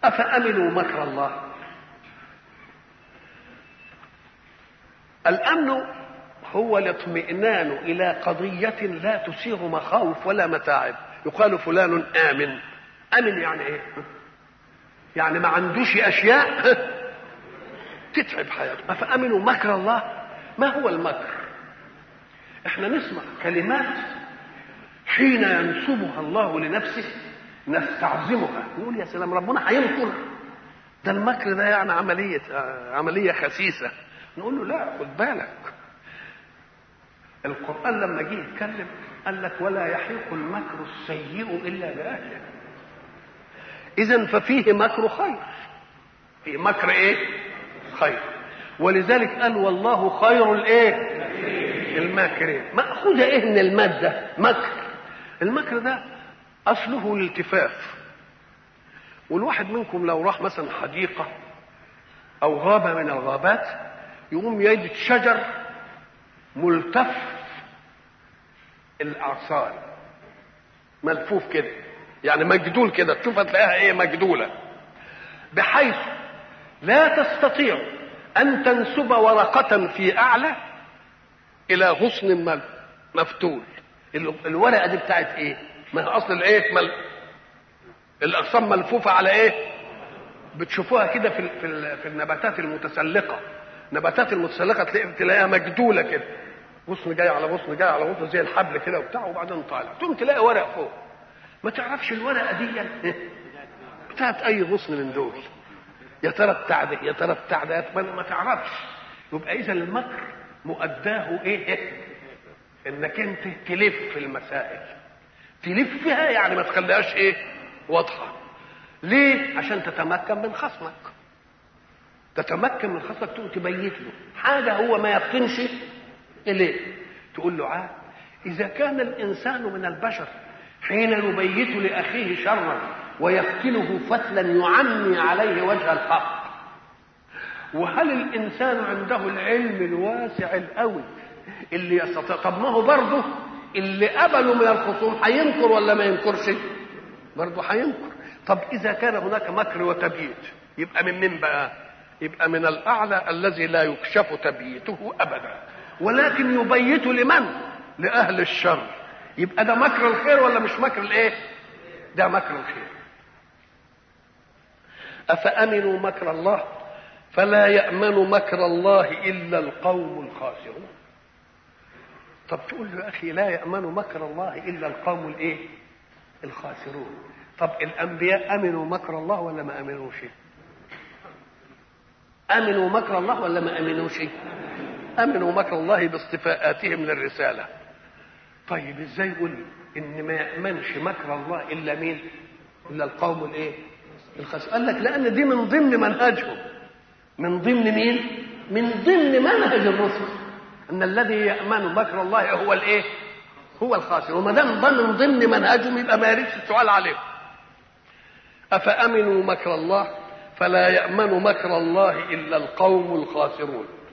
أفأمنوا مكر الله الأمن هو الاطمئنان إلى قضية لا تسيغ مخاوف ولا متاعب يقال فلان آمن أمن يعني إيه يعني ما عندوش أشياء تتعب حياته أفأمنوا مكر الله ما هو المكر احنا نسمع كلمات حين ينسبها الله لنفسه نستعظمها نقول يا سلام ربنا هينكر ده المكر ده يعني عملية عملية خسيسة نقول له لا خد بالك القرآن لما جه يتكلم قال لك ولا يحيق المكر السيء إلا بأهله إذا ففيه مكر خير في مكر إيه؟ خير ولذلك قال والله خير الإيه؟ الماكرين مأخوذة إيه من المادة؟ مكر المكر ده أصله الالتفاف والواحد منكم لو راح مثلا حديقة أو غابة من الغابات يقوم يجد شجر ملتف الاعصار ملفوف كده يعني مجدول كده تشوفها تلاقيها ايه مجدوله بحيث لا تستطيع ان تنسب ورقه في اعلى الى غصن مفتول الورقه دي بتاعت ايه ما اصل الايه مل... الاغصان ملفوفه على ايه بتشوفوها كده في في, في النباتات المتسلقه نباتات المتسلقه تلاقي تلاقيها مجدوله كده غصن جاي على غصن جاي على غصن زي الحبل كده وبتاع وبعدين طالع تقوم تلاقي ورق فوق ما تعرفش الورقه دي بتاعت اي غصن من دول يا ترى بتاع ده يا ترى بتاع ده ما تعرفش يبقى اذا المكر مؤداه ايه انك انت تلف في المسائل تلفها يعني ما تخليهاش ايه واضحه ليه عشان تتمكن من خصمك تتمكن من خصمك تقوم تبيت له حاجه هو ما يفطنش اليه تقول له عاد اذا كان الانسان من البشر حين يبيت لاخيه شرا ويفتنه فتلا يعمي عليه وجه الحق وهل الانسان عنده العلم الواسع القوي اللي يستطيع طب ما هو برضه اللي قبلوا من الخصوم هينكر ولا ما ينكرش برضه هينكر طب اذا كان هناك مكر وتبييت يبقى من من بقى يبقى من الاعلى الذي لا يكشف تبييته ابدا ولكن يبيت لمن لاهل الشر يبقى ده مكر الخير ولا مش مكر الايه ده مكر الخير افامنوا مكر الله فلا يامن مكر الله الا القوم الخاسرون طب تقول له يا اخي لا يامن مكر الله الا القوم الايه الخاسرون طب الانبياء امنوا مكر الله ولا ما امنوش امنوا مكر الله ولا ما امنوش امنوا مكر الله باصطفاءاتهم للرساله طيب ازاي يقول ان ما يامنش مكر الله الا مين الا القوم الايه الخاسر قال لك لان دي من ضمن منهجهم من ضمن مين من ضمن منهج الرسل ان الذي يامن مكر الله هو الايه هو الخاسر وما دام ده من ضمن منهجهم يبقى ما يردش السؤال عليهم افامنوا مكر الله فلا يامن مكر الله الا القوم الخاسرون